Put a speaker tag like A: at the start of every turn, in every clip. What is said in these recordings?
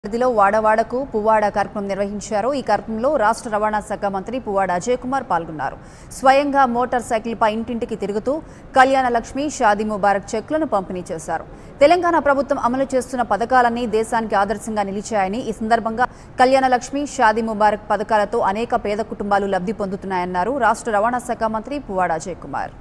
A: పరిధిలో వాడవాడకు పువ్వాడ కార్యక్రమం నిర్వహించారు ఈ కార్యక్రమంలో రాష్ట్ర రవాణా శాఖ మంత్రి పువ్వాడ అజయ్ కుమార్ పాల్గొన్నారు స్వయంగా మోటార్ సైకిల్పై ఇంటింటికి తిరుగుతూ కళ్యాణ లక్ష్మి షాదీ ముబారక్ చెక్లను పంపిణీ చేశారు తెలంగాణ ప్రభుత్వం అమలు చేస్తున్న పథకాలన్నీ దేశానికి ఆదర్శంగా నిలిచాయని ఈ సందర్భంగా కళ్యాణ లక్ష్మి షాదీ ముబారక్ పథకాలతో అనేక పేద కుటుంబాలు లబ్ధి పొందుతున్నాయన్నారు రాష్ట్ర రవాణా శాఖ మంత్రి పువ్వాడ అజయ్ కుమార్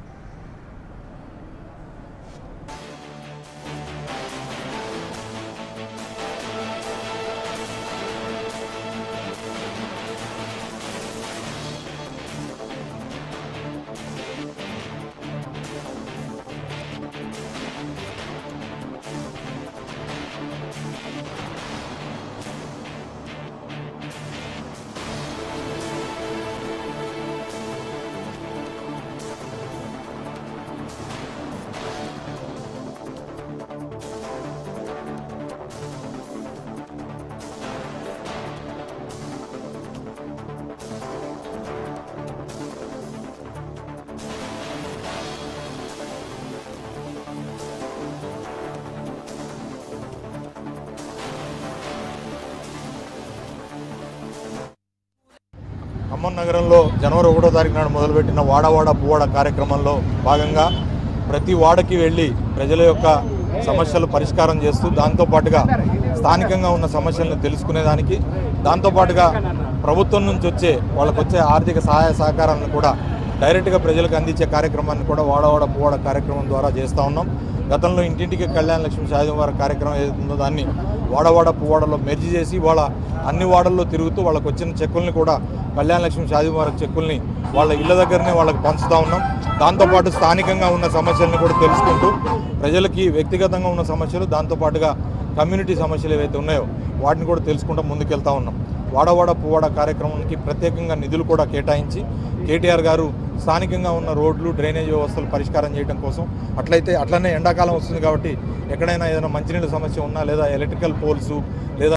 B: ఖమ్మం నగరంలో జనవరి ఒకటో తారీఖు నాడు మొదలుపెట్టిన వాడవాడ పువ్వాడ కార్యక్రమంలో భాగంగా ప్రతి వాడకి వెళ్ళి ప్రజల యొక్క సమస్యలు పరిష్కారం చేస్తూ దాంతోపాటుగా స్థానికంగా ఉన్న సమస్యలను తెలుసుకునేదానికి దాంతోపాటుగా ప్రభుత్వం నుంచి వచ్చే వాళ్ళకు వచ్చే ఆర్థిక సహాయ సహకారాలను కూడా డైరెక్ట్గా ప్రజలకు అందించే కార్యక్రమాన్ని కూడా వాడవాడ పువ్వాడ కార్యక్రమం ద్వారా చేస్తూ ఉన్నాం గతంలో ఇంటింటికి కళ్యాణ లక్ష్మి షాదీ వారి కార్యక్రమం ఏదైతుందో దాన్ని వాడవాడ పువ్వాడలో మెర్జి చేసి వాళ్ళ అన్ని వాడల్లో తిరుగుతూ వాళ్ళకు వచ్చిన చెక్కుల్ని కూడా కళ్యాణ లక్ష్మి షాదీ వారి చెక్కుల్ని వాళ్ళ ఇళ్ళ దగ్గరనే వాళ్ళకి పంచుతూ ఉన్నాం దాంతోపాటు స్థానికంగా ఉన్న సమస్యలను కూడా తెలుసుకుంటూ ప్రజలకి వ్యక్తిగతంగా ఉన్న సమస్యలు దాంతోపాటుగా కమ్యూనిటీ సమస్యలు ఏవైతే ఉన్నాయో వాటిని కూడా తెలుసుకుంటూ ముందుకెళ్తా ఉన్నాం వాడవాడ పువ్వాడ కార్యక్రమానికి ప్రత్యేకంగా నిధులు కూడా కేటాయించి కేటీఆర్ గారు స్థానికంగా ఉన్న రోడ్లు డ్రైనేజ్ వ్యవస్థలు పరిష్కారం చేయడం కోసం అట్లయితే అట్లనే ఎండాకాలం వస్తుంది కాబట్టి ఎక్కడైనా ఏదైనా మంచినీళ్ళ సమస్య ఉన్నా లేదా ఎలక్ట్రికల్ పోల్స్ లేదా